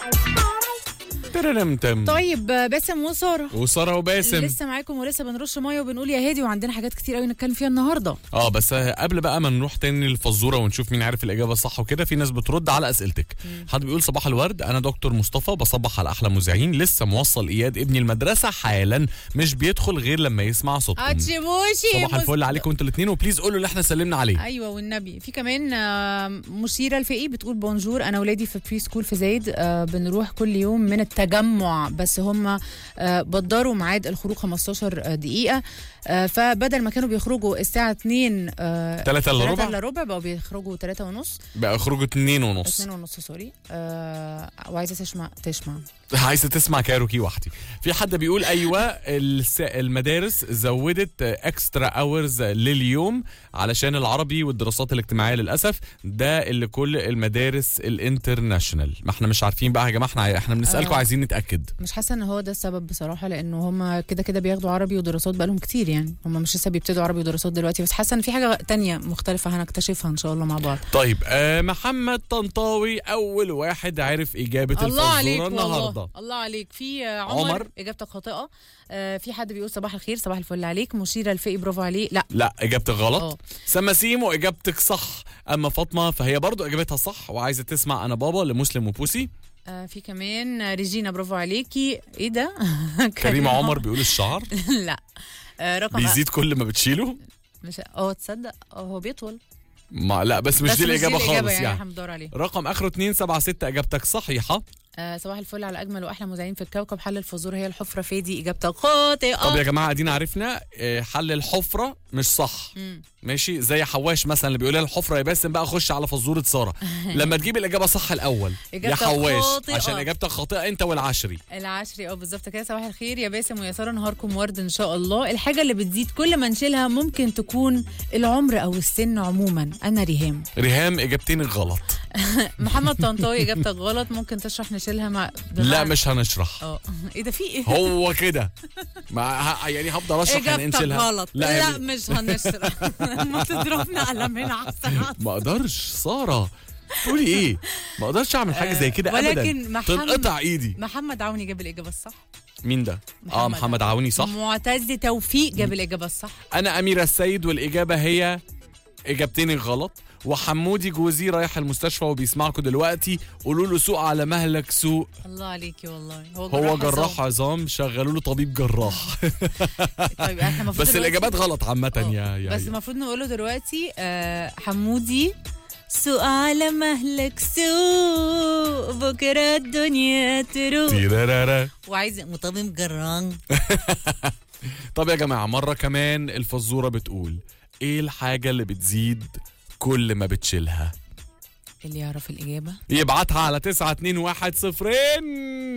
ترنمتم طيب باسم وساره وساره وباسم لسه معاكم ولسه بنرش ميه وبنقول يا هادي وعندنا حاجات كتير قوي نتكلم فيها النهارده اه بس قبل بقى ما نروح تاني للفزوره ونشوف مين عارف الاجابه الصح وكده في ناس بترد على اسئلتك حد بيقول صباح الورد انا دكتور مصطفى بصبح على احلى مذيعين لسه موصل اياد ابني المدرسه حالا مش بيدخل غير لما يسمع صوتكم اتشيموشي صباح الفل عليكم انتوا الاثنين وبليز قولوا اللي احنا سلمنا عليه ايوه والنبي في كمان آه، مشيره الفقي بتقول بونجور انا ولادي في بري سكول في زايد آه، بنروح كل يوم من التجمع بس هم آه، بدروا ميعاد الخروج 15 دقيقه آه، فبدل ما كانوا بيخرجوا الساعه 2 آه، تلاتة إلا ربع؟ الا ربع بقوا بيخرجوا 3 ونص بقى خروجوا اتنين ونص 2 ونص سوري آه، وعايزه تسمع تسمع عايزه تسمع كاروكي وحدي في حد بيقول ايوه الس- المدارس زودت اكسترا اورز لليوم علشان العربي والدراسات الاجتماعيه للاسف ده اللي كل المدارس الانترناشونال ما احنا مش عارفين بقى يا جماعه احنا احنا بنسالكم آه. عايزين نتاكد مش حاسه ان هو ده السبب بصراحه لانه هم كده كده بياخدوا عربي ودراسات بقالهم كتير يعني هم مش لسه بيبتدوا عربي ودراسات دلوقتي بس حاسه ان في حاجه تانية مختلفه هنكتشفها ان شاء الله مع بعض طيب آه محمد طنطاوي اول واحد عرف اجابه الله عليك الفزوره النهارده والله الله عليك في آه، عمر, عمر. عمر اجابتك خاطئه آه في حد بيقول صباح الخير صباح الفل عليك مشيره الفقي برافو عليه لا لا اجابتك غلط اه. سماسيمو اجابتك صح اما فاطمه فهي برضو اجابتها صح وعايزه تسمع انا بابا لمسلم وبوسي آه في كمان آه، ريجينا برافو عليكي ايه ده كريم عمر بيقول الشعر لا آه رقم بيزيد كل ما بتشيله مش اه تصدق اه هو بيطول ما لا بس مش بس دي الاجابه خالص يعني, يعني احنا بندور عليه رقم اخره 276 اجابتك صحيحه آه صباح الفل على اجمل واحلى مذيعين في الكوكب حل الفزور هي الحفره فادي اجابتك خاطئه طب يا جماعه ادينا عرفنا آه، حل الحفره مش صح مم. ماشي زي حواش مثلا اللي بيقول لها الحفره يا باسم بقى خش على فزوره ساره لما تجيب الاجابه صح الاول يا إجابتك حواش خاطئة. عشان اجابتك خاطئه انت والعشري العشري اه بالظبط كده صباح الخير يا باسم ويا ساره نهاركم ورد ان شاء الله الحاجه اللي بتزيد كل ما نشيلها ممكن تكون العمر او السن عموما انا ريهام ريهام اجابتين غلط محمد طنطاوي اجابتك غلط ممكن تشرح نشيلها مع لا بمعنى- مش هنشرح اه ايه ده في ايه هو كده ما ه- يعني هفضل اشرح اجابتك هننشلها غلط لا, يا لا بي- مش هنشرح ما تضربنا قلم هنا احسن ما اقدرش ساره تقولي ايه ما اقدرش اعمل حاجه زي كده ولكن ابدا محمد- تنقطع ايدي محمد عوني جاب الاجابه الصح مين ده اه محمد عوني صح معتز توفيق جاب الاجابه الصح انا اميره السيد والاجابه هي اجابتين غلط وحمودي جوزي رايح المستشفى وبيسمعكم دلوقتي قولوا له سوق على مهلك سوق الله عليكي والله هو هو جراح جراح عظام شغلوا له طبيب جراح طيب احنا المفروض بس دلوقتي- الاجابات غلط عامه آه، يا يا بس يا. المفروض نقوله دلوقتي آه حمودي سوق على مهلك سوق بكره الدنيا تروق تيرارارا. وعايز وطبيب جران طب يا جماعه مره كمان الفزوره بتقول ايه الحاجه اللي بتزيد كل ما بتشيلها اللي يعرف الاجابه يبعتها على 921 صفرين